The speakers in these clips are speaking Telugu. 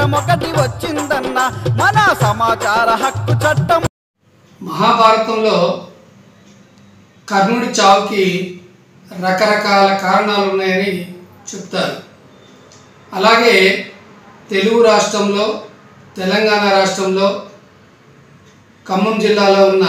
చట్టం ఒకటి వచ్చిందన్న మన సమాచార హక్కు చట్టం మహాభారతంలో కర్ణుడి చావుకి రకరకాల కారణాలు ఉన్నాయని చెప్తారు అలాగే తెలుగు రాష్ట్రంలో తెలంగాణ రాష్ట్రంలో ఖమ్మం జిల్లాలో ఉన్న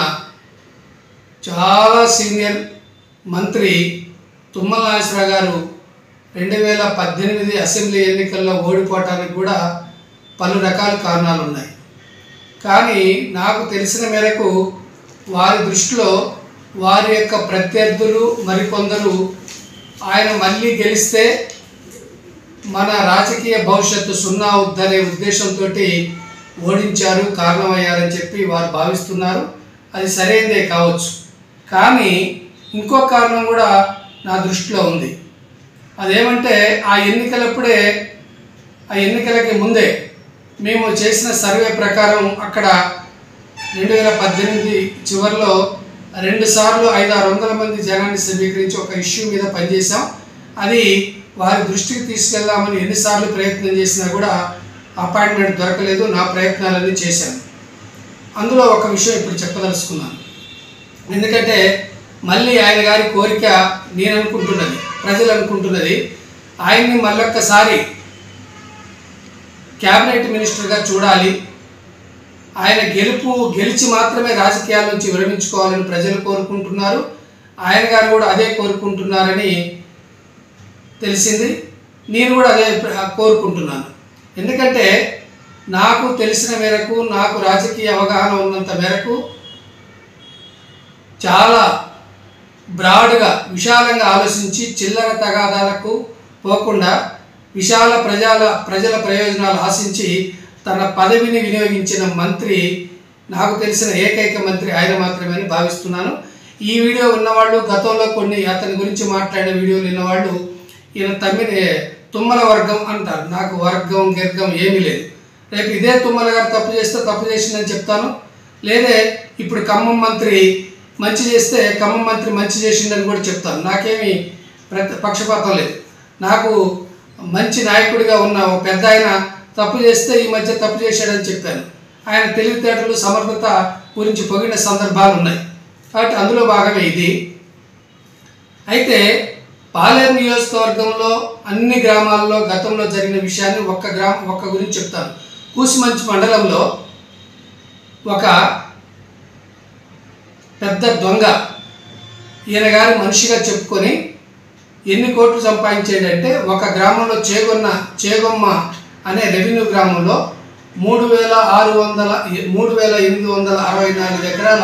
చాలా సీనియర్ మంత్రి తుమ్మల నాగేశ్వరరావు గారు రెండు వేల పద్దెనిమిది అసెంబ్లీ ఎన్నికల్లో ఓడిపోవటానికి కూడా పలు రకాల కారణాలు ఉన్నాయి కానీ నాకు తెలిసిన మేరకు వారి దృష్టిలో వారి యొక్క ప్రత్యర్థులు మరికొందరు ఆయన మళ్ళీ గెలిస్తే మన రాజకీయ భవిష్యత్తు సున్నా అవుద్దనే ఉద్దేశంతో ఓడించారు కారణమయ్యారని చెప్పి వారు భావిస్తున్నారు అది సరైనదే కావచ్చు కానీ ఇంకో కారణం కూడా నా దృష్టిలో ఉంది అదేమంటే ఆ ఎన్నికలప్పుడే ఆ ఎన్నికలకి ముందే మేము చేసిన సర్వే ప్రకారం అక్కడ రెండు వేల పద్దెనిమిది చివరిలో రెండు సార్లు ఐదు ఆరు వందల మంది జనాన్ని సమీకరించి ఒక ఇష్యూ మీద పనిచేసాం అది వారి దృష్టికి తీసుకెళ్దామని ఎన్నిసార్లు ప్రయత్నం చేసినా కూడా అపాయింట్మెంట్ దొరకలేదు నా ప్రయత్నాలన్నీ చేశాను అందులో ఒక విషయం ఇప్పుడు చెప్పదలుచుకున్నాను ఎందుకంటే మళ్ళీ ఆయన గారి కోరిక నేను అనుకుంటున్నది ప్రజలు అనుకుంటున్నది ఆయన్ని మళ్ళొక్కసారి క్యాబినెట్ మినిస్టర్గా చూడాలి ఆయన గెలుపు గెలిచి మాత్రమే రాజకీయాల నుంచి విరమించుకోవాలని ప్రజలు కోరుకుంటున్నారు ఆయన గారు కూడా అదే కోరుకుంటున్నారని తెలిసింది నేను కూడా అదే ప్ర- కోరుకుంటున్నాను ఎందుకంటే నాకు తెలిసిన మేరకు నాకు రాజకీయ అవగాహన ఉన్నంత మేరకు చాలా బ్రాడ్గా విశాలంగా ఆలోచించి చిల్లర తగాదాలకు పోకుండా విశాల ప్రజల ప్రజల ప్రయోజనాలు ఆశించి తన పదవిని వినియోగించిన మంత్రి నాకు తెలిసిన ఏకైక మంత్రి ఆయన మాత్రమే అని భావిస్తున్నాను ఈ వీడియో ఉన్నవాళ్ళు గతంలో కొన్ని అతని గురించి మాట్లాడిన వీడియోలు విన్నవాళ్ళు ఈయన తమ్మిని తుమ్మల వర్గం అంటారు నాకు వర్గం గిర్గం ఏమీ లేదు రేపు ఇదే తుమ్మల గారు తప్పు చేస్తే తప్పు చేసిందని చెప్తాను లేదే ఇప్పుడు ఖమ్మం మంత్రి మంచి చేస్తే ఖమ్మం మంత్రి మంచి చేసిండని కూడా చెప్తాను నాకేమీ ప్రతి పక్షపాతం లేదు నాకు మంచి నాయకుడిగా ఉన్న ఒక పెద్ద ఆయన తప్పు చేస్తే ఈ మధ్య తప్పు చేశాడని చెప్పాను ఆయన తెలివితేటలు సమర్థత గురించి పొగిడిన సందర్భాలు ఉన్నాయి కాబట్టి అందులో భాగమే ఇది అయితే పాలేరు నియోజకవర్గంలో అన్ని గ్రామాల్లో గతంలో జరిగిన విషయాన్ని ఒక్క గ్రామ ఒక్క గురించి చెప్తాను కూసిమంచి మండలంలో ఒక పెద్ద దొంగ ఈయన గారి మనిషిగా చెప్పుకొని ఎన్ని కోట్లు సంపాదించాడంటే ఒక గ్రామంలో చేగొన్న చేగొమ్మ అనే రెవెన్యూ గ్రామంలో మూడు వేల ఆరు వందల మూడు వేల ఎనిమిది వందల అరవై నాలుగు ఎకరాల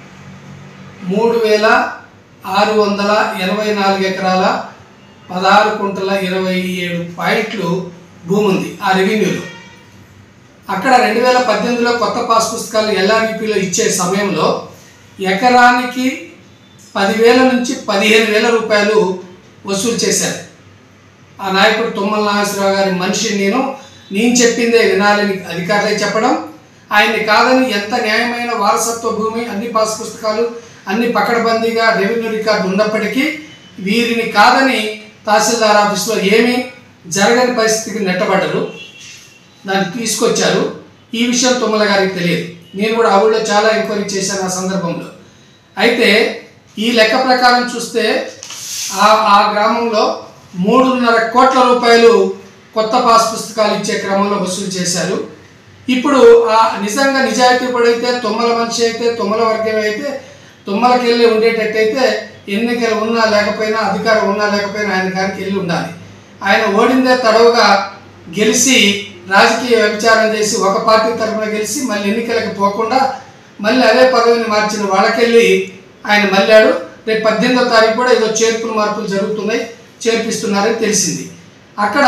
మూడు వేల ఆరు వందల ఎనభై నాలుగు ఎకరాల పదహారు కుంటల ఇరవై ఏడు పాయింట్లు భూమి ఉంది ఆ రెవెన్యూలో అక్కడ రెండు వేల పద్దెనిమిదిలో కొత్త పాస్ పుస్తకాలు ఎల్ఆర్ఈపీలో ఇచ్చే సమయంలో ఎకరానికి పదివేల నుంచి పదిహేను వేల రూపాయలు వసూలు చేశారు ఆ నాయకుడు తుమ్మల నాగేశ్వరరావు గారి మనిషి నేను నేను చెప్పిందే వినాలని అధికారులే చెప్పడం ఆయన్ని కాదని ఎంత న్యాయమైన వారసత్వ భూమి అన్ని పాస్ పుస్తకాలు అన్ని పకడ్బందీగా రెవెన్యూ రికార్డు ఉన్నప్పటికీ వీరిని కాదని తహసీల్దార్ ఆఫీస్లో ఏమీ జరగని పరిస్థితికి నెట్టబడ్డరు దాన్ని తీసుకొచ్చారు ఈ విషయం తుమ్మల గారికి తెలియదు నేను కూడా ఆ ఊళ్ళో చాలా ఎంక్వైరీ చేశాను ఆ సందర్భంలో అయితే ఈ లెక్క ప్రకారం చూస్తే ఆ ఆ గ్రామంలో మూడున్నర కోట్ల రూపాయలు కొత్త పాస్ పుస్తకాలు ఇచ్చే క్రమంలో వసూలు చేశారు ఇప్పుడు ఆ నిజంగా నిజాయితీ పడైతే తుమ్మల మనిషి అయితే తుమ్మల వర్గం అయితే తుమ్మలకి వెళ్ళి ఉండేటట్టయితే ఎన్నికలు ఉన్నా లేకపోయినా అధికారం ఉన్నా లేకపోయినా ఆయన గారికి వెళ్ళి ఉండాలి ఆయన ఓడిందే తడవుగా గెలిచి రాజకీయ వ్యభిచారం చేసి ఒక పార్టీ తరఫున గెలిచి మళ్ళీ ఎన్నికలకు పోకుండా మళ్ళీ అదే పదవిని మార్చిన వాళ్ళకెళ్ళి ఆయన మళ్ళాడు రేపు పద్దెనిమిదో తారీఖు కూడా ఏదో చేర్పులు మార్పులు జరుగుతున్నాయి చేర్పిస్తున్నారని తెలిసింది అక్కడ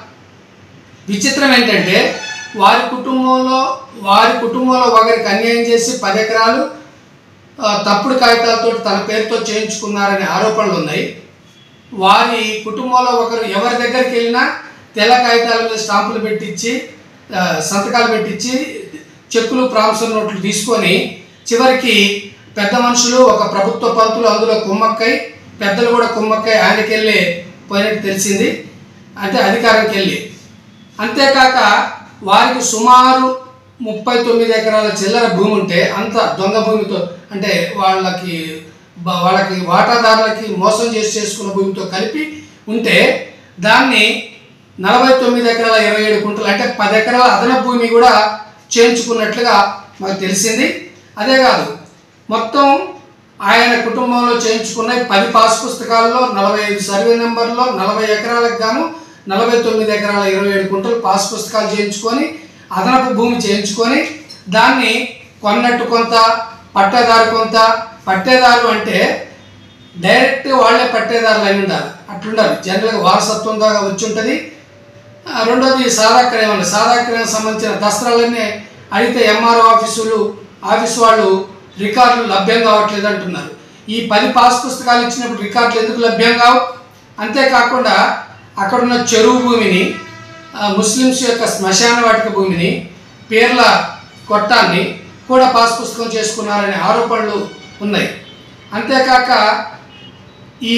విచిత్రం ఏంటంటే వారి కుటుంబంలో వారి కుటుంబంలో ఒకరికి అన్యాయం చేసి పది ఎకరాలు ఆ, తప్పుడు కాగితాలతో తన పేరుతో చేయించుకున్నారనే ఆరోపణలు ఉన్నాయి వారి కుటుంబంలో ఒకరు ఎవరి దగ్గరికి వెళ్ళినా తెల్ల కాగితాల మీద స్టాంపులు పెట్టించి ఆ, సంతకాలు పెట్టించి చెక్కులు ప్రామిసర్ నోట్లు తీసుకొని చివరికి పెద్ద మనుషులు ఒక ప్రభుత్వ పంతులు అందులో కుమ్మక్కై పెద్దలు కూడా కుమ్మక్కై ఆయనకెళ్ళి పోయినట్టు తెలిసింది అంటే అధికారంకి వెళ్ళి అంతేకాక వారికి సుమారు ముప్పై తొమ్మిది ఎకరాల చిల్లర భూమి ఉంటే అంత దొంగ భూమితో అంటే వాళ్ళకి బ- వాళ్ళకి వాటాదారులకి మోసం చేసి చేసుకున్న భూమితో కలిపి ఉంటే దాన్ని నలభై తొమ్మిది ఎకరాల ఇరవై ఏడు కుంటలు అంటే పది ఎకరాల అదనపు భూమి కూడా చేయించుకున్నట్లుగా మాకు తెలిసింది అదే కాదు మొత్తం ఆయన కుటుంబంలో చేయించుకున్న పది పాస్ పుస్తకాల్లో నలభై ఐదు సర్వే నెంబర్లో నలభై ఎకరాలకు గాను నలభై తొమ్మిది ఎకరాల ఇరవై ఏడు కుంటలు పాస్ పుస్తకాలు చేయించుకొని అదనపు భూమి చేయించుకొని దాన్ని కొన్నట్టు కొంత పట్టేదారు కొంత పట్టేదారు అంటే డైరెక్ట్ వాళ్ళే పట్టేదారులు అయి ఉండాలి అట్లుండాలి జనరల్గా వారసత్వం దాకా వచ్చి ఉంటుంది ఆ, రెండోది సాదాక్రయం అండి సాదాక్రయం సంబంధించిన దస్త్రాలన్నీ అడిగితే ఎంఆర్ఓ ఆఫీసులు ఆఫీస్ వాళ్ళు రికార్డులు లభ్యం కావట్లేదు అంటున్నారు ఈ పది పాస్ పుస్తకాలు ఇచ్చినప్పుడు రికార్డులు ఎందుకు లభ్యం కావు అంతేకాకుండా అక్కడున్న చెరువు భూమిని ఆ, ముస్లిమ్స్ యొక్క శ్మశాన వాటిక భూమిని పేర్ల కొట్టాన్ని కూడా పాస్ పుస్తకం చేసుకున్నారనే ఆరోపణలు ఉన్నాయి అంతేకాక ఈ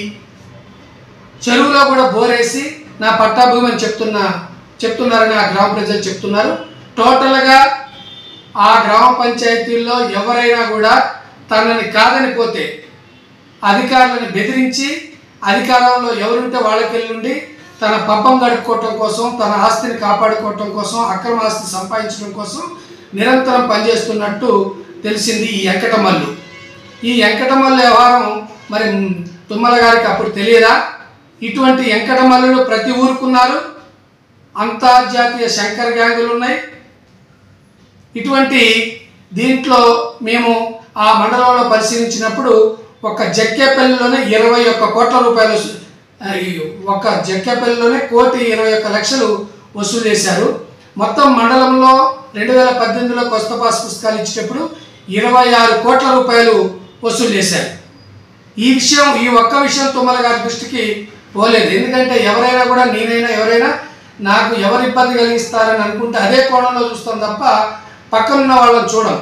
చెరువులో కూడా బోరేసి నా పట్టా భూమి అని చెప్తున్న చెప్తున్నారని ఆ గ్రామ ప్రజలు చెప్తున్నారు టోటల్గా ఆ గ్రామ పంచాయతీల్లో ఎవరైనా కూడా తనని కాదని పోతే అధికారులను బెదిరించి అధికారంలో ఎవరుంటే వాళ్ళకెళ్ళుండి తన పబ్బం గడుపుకోవటం కోసం తన ఆస్తిని కాపాడుకోవటం కోసం అక్రమ ఆస్తి సంపాదించడం కోసం నిరంతరం పనిచేస్తున్నట్టు తెలిసింది ఈ వెంకటమల్లు ఈ వెంకటమల్లు వ్యవహారం మరి తుమ్మల గారికి అప్పుడు తెలియదా ఇటువంటి వెంకటమల్లులు ప్రతి ఊరుకున్నారు అంతర్జాతీయ శంకర్ గ్యాంగులు ఉన్నాయి ఇటువంటి దీంట్లో మేము ఆ మండలంలో పరిశీలించినప్పుడు ఒక జక్కేపల్లిలోనే ఇరవై ఒక్క కోట్ల రూపాయలు వసూ- ఆ, ఈ ఒక జక్కేపల్లిలోనే కోటి ఇరవై ఒక్క లక్షలు వసూలు చేశారు మొత్తం మండలంలో రెండు వేల పద్దెనిమిదిలో కొత్త పాస్ పుస్తకాలు ఇచ్చేటప్పుడు ఇరవై ఆరు కోట్ల రూపాయలు వసూలు చేశారు ఈ విషయం ఈ ఒక్క విషయం తుమ్మల గారి దృష్టికి పోలేదు ఎందుకంటే ఎవరైనా కూడా నేనైనా ఎవరైనా నాకు ఎవరు ఇబ్బంది కలిగిస్తారని అనుకుంటే అదే కోణంలో చూస్తాం తప్ప పక్కనున్న వాళ్ళని చూడం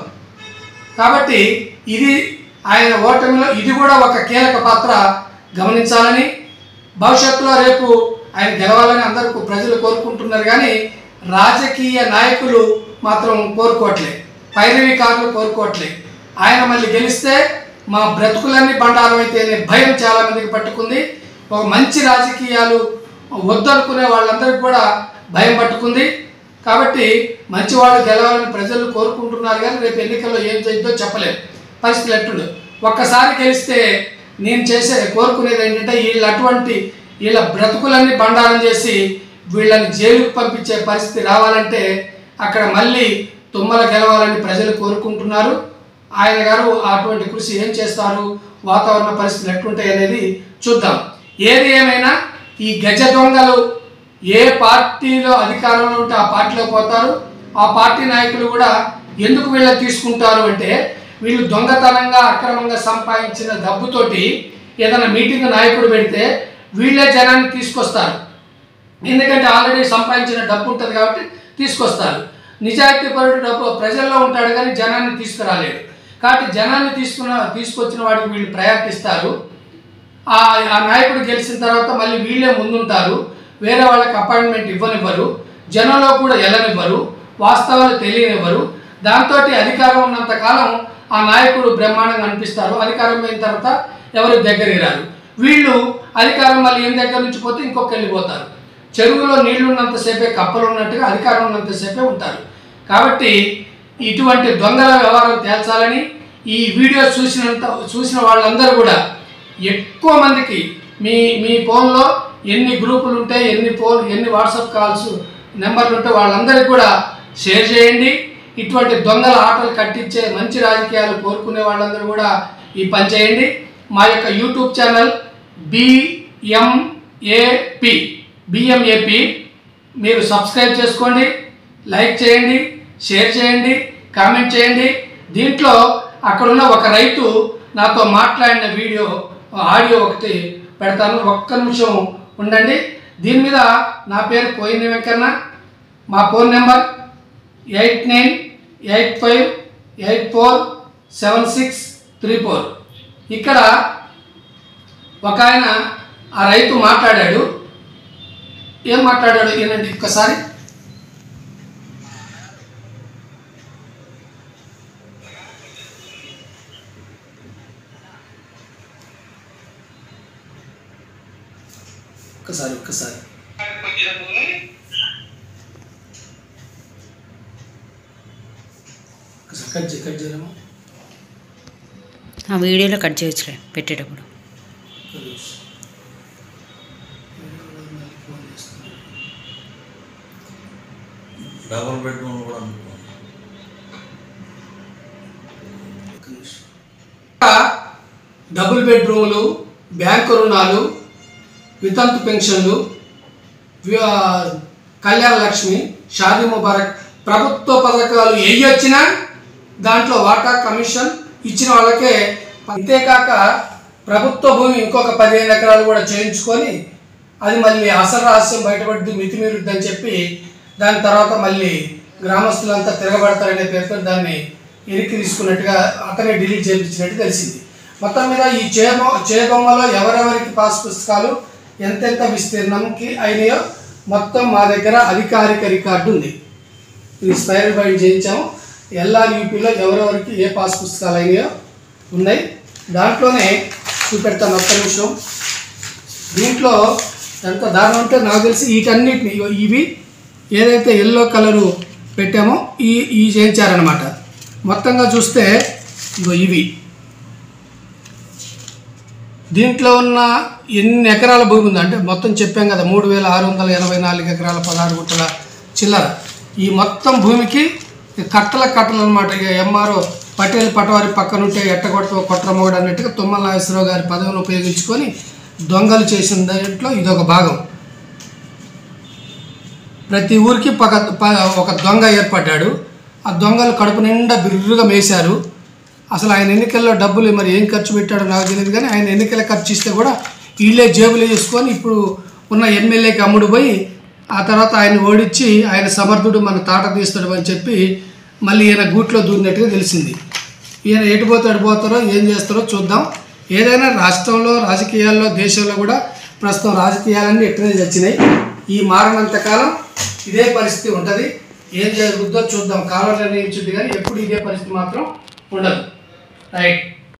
కాబట్టి ఇది ఆయన ఓటమిలో ఇది కూడా ఒక కీలక పాత్ర గమనించాలని భవిష్యత్తులో రేపు ఆయన గెలవాలని అందరూ ప్రజలు కోరుకుంటున్నారు కానీ రాజకీయ నాయకులు మాత్రం కోరుకోవట్లే పైరవీకారులు కోరుకోవట్లే ఆయన మళ్ళీ గెలిస్తే మా బ్రతుకులన్నీ బండారం అయితే అనే భయం చాలా మందికి పట్టుకుంది ఒక మంచి రాజకీయాలు వద్దనుకునే వాళ్ళందరికీ కూడా భయం పట్టుకుంది కాబట్టి మంచి వాళ్ళు గెలవాలని ప్రజలు కోరుకుంటున్నారు కానీ రేపు ఎన్నికల్లో ఏం చేద్దో చెప్పలేం పరిస్థితులు ఎట్టుండు ఒక్కసారి గెలిస్తే నేను చేసే కోరుకునేది ఏంటంటే వీళ్ళు అటువంటి వీళ్ళ బ్రతుకులన్నీ బండారం చేసి వీళ్ళని జైలుకు పంపించే పరిస్థితి రావాలంటే అక్కడ మళ్ళీ తుమ్మల గెలవాలని ప్రజలు కోరుకుంటున్నారు ఆయన గారు అటువంటి కృషి ఏం చేస్తారు వాతావరణ పరిస్థితులు ఎట్లుంటాయి అనేది చూద్దాం ఏది ఏమైనా ఈ గజ దొంగలు ఏ పార్టీలో అధికారంలో ఉంటే ఆ పార్టీలో పోతారు ఆ పార్టీ నాయకులు కూడా ఎందుకు వీళ్ళని తీసుకుంటారు అంటే వీళ్ళు దొంగతనంగా అక్రమంగా సంపాదించిన డబ్బుతోటి ఏదైనా మీటింగ్ నాయకుడు పెడితే వీళ్ళే జనాన్ని తీసుకొస్తారు ఎందుకంటే ఆల్రెడీ సంపాదించిన డబ్బు ఉంటుంది కాబట్టి తీసుకొస్తారు నిజాయితీ పరుడు డబ్బు ప్రజల్లో ఉంటాడు కానీ జనాన్ని తీసుకురాలేడు కాబట్టి జనాన్ని తీసుకున్న తీసుకొచ్చిన వాడికి వీళ్ళు ప్రయారిటిస్తారు ఆ ఆ నాయకుడు గెలిచిన తర్వాత మళ్ళీ వీళ్ళే ముందుంటారు వేరే వాళ్ళకి అపాయింట్మెంట్ ఇవ్వనివ్వరు జనంలో కూడా వెళ్ళనివ్వరు వాస్తవాలు తెలియనివ్వరు దాంతో అధికారం ఉన్నంత కాలం ఆ నాయకుడు బ్రహ్మాండంగా అనిపిస్తారు అధికారం పోయిన తర్వాత ఎవరు దగ్గరికి రారు వీళ్ళు అధికారం మళ్ళీ ఏం దగ్గర నుంచి పోతే ఇంకొక వెళ్ళిపోతారు చెరువులో నీళ్లు ఉన్నంతసేపే కప్పలు ఉన్నట్టుగా అధికారం ఉన్నంతసేపే ఉంటారు కాబట్టి ఇటువంటి దొంగల వ్యవహారం తేల్చాలని ఈ వీడియో చూసినంత చూసిన వాళ్ళందరూ కూడా ఎక్కువ మందికి మీ మీ ఫోన్లో ఎన్ని గ్రూపులు ఉంటాయి ఎన్ని ఫోన్ ఎన్ని వాట్సాప్ కాల్స్ నెంబర్లు ఉంటే వాళ్ళందరికీ కూడా షేర్ చేయండి ఇటువంటి దొంగల ఆటలు కట్టించే మంచి రాజకీయాలు కోరుకునే వాళ్ళందరూ కూడా ఈ పని చేయండి మా యొక్క యూట్యూబ్ ఛానల్ బిఎంఏపి బిఎంఏపి మీరు సబ్స్క్రైబ్ చేసుకోండి లైక్ చేయండి షేర్ చేయండి కామెంట్ చేయండి దీంట్లో అక్కడున్న ఒక రైతు నాతో మాట్లాడిన వీడియో ఆడియో ఒకటి పెడతాను ఒక్క నిమిషం ఉండండి దీని మీద నా పేరు పోయిన వెంకన్న మా phone number eight nine eight five eight four seven six three four ఇక్కడ ఒక ఆయన ఆ రైతు మాట్లాడాడు ఏం మాట్లాడాడు ఏనండి ఒక్కసారి ఒక్కసారి ఒక్కసారి ఒక్కసారి కట్ చేయి కట్ చేయలేము ఆ వీడియోలో కట్ చేయొచ్చులే పెట్టేటప్పుడు ఒక్క నిమిషం. ఫోన్ చేస్తాను. డబుల్ బెడ్రూమ్ కూడా అనుకోండి ఒక్క నిమిషం. డబుల్ బెడ్రూములు బ్యాంకు రుణాలు వితంతు పెన్షన్లు వి- ఆ, కళ్యాణ లక్ష్మి షాదీ ముబారక్ ప్రభుత్వ పథకాలు ఏ వచ్చినా దాంట్లో వాటా కమిషన్ ఇచ్చిన వాళ్ళకే అంతేకాక ప్రభుత్వ భూమి ఇంకొక పదిహేను ఎకరాలు కూడా చేయించుకొని అది మళ్ళీ అసలు రహస్యం బయటపడి మితిమీరుద్దని చెప్పి దాని తర్వాత మళ్ళీ గ్రామస్తులంతా తిరగబడతారనే పేరుతో దాన్ని ఎరికి తీసుకున్నట్టుగా అతనే డిలీట్ చేయించినట్టు తెలిసింది మొత్తం మీద ఈ చేమ చేబొమ్మలో ఎవరెవరికి పాస్ పుస్తకాలు ఎంతెంత విస్తీర్ణంకి అయినాయో మొత్తం మా దగ్గర అధికారిక రికార్డు ఉంది ఇది స్పైరల్ బైండ్ చేయించాము ఎల్ఆర్ యూపీలో ఎవరెవరికి ఏ పాస్ పుస్తకాలు అయినాయో ఉన్నాయి దాంట్లోనే చూపెడతాను ఒక్క నిమిషం దీంట్లో ఎంత దారుణం అంటే నాకు తెలిసి వీటన్నిటిని ఇగో ఇవి ఏదైతే ఎల్లో కలరు పెట్టామో ఈ ఈ చేయించారనమాట మొత్తంగా చూస్తే ఇగో ఇవి దీంట్లో ఉన్న ఎన్ని ఎకరాల భూమి ఉంది అంటే మొత్తం చెప్పాం కదా మూడు వేల ఆరు వందల ఎనభై నాలుగు ఎకరాల పదహారు గుంటల చిల్లర ఈ మొత్తం భూమికి కట్టల కట్టలు అనమాట ఇక ఎంఆర్ఓ పటేల్ పటవారి పక్కన ఉంటే ఎట్టగొడతో కొట్రమోగడు అన్నట్టుగా తుమ్మల నాగేశ్వరరావు గారి పదవిని ఉపయోగించుకొని దొంగలు చేసిన దాంట్లో ఇదొక భాగం ప్రతి ఊరికి పక ప- ఒక దొంగ ఏర్పడ్డాడు ఆ దొంగలు కడుపు నిండా బిర్రుగా మేశారు అసలు ఆయన ఎన్నికల్లో డబ్బులు మరి ఏం ఖర్చు పెట్టాడో నాకు తెలియదు కానీ ఆయన ఎన్నికల ఖర్చు ఇస్తే కూడా వీళ్ళే జేబులు చేసుకొని ఇప్పుడు ఉన్న ఎమ్మెల్యేకి అమ్ముడు పోయి ఆ తర్వాత ఆయన ఓడించి ఆయన సమర్థుడు మన తాట తీస్తాడు అని చెప్పి మళ్ళీ ఈయన గూట్లో దూరినట్టుగా తెలిసింది ఈయన ఎటు పోతాడు పోతారో ఏం చేస్తారో చూద్దాం ఏదైనా రాష్ట్రంలో రాజకీయాల్లో దేశంలో కూడా ప్రస్తుతం రాజకీయాలన్నీ ఎట్లనే చచ్చినాయి ఈ మారినంత కాలం ఇదే పరిస్థితి ఉంటుంది ఏం జరుగుద్దో చూద్దాం కాలం నిర్ణయించుద్ది కానీ ఎప్పుడు ఇదే పరిస్థితి మాత్రం ఉండదు రైట్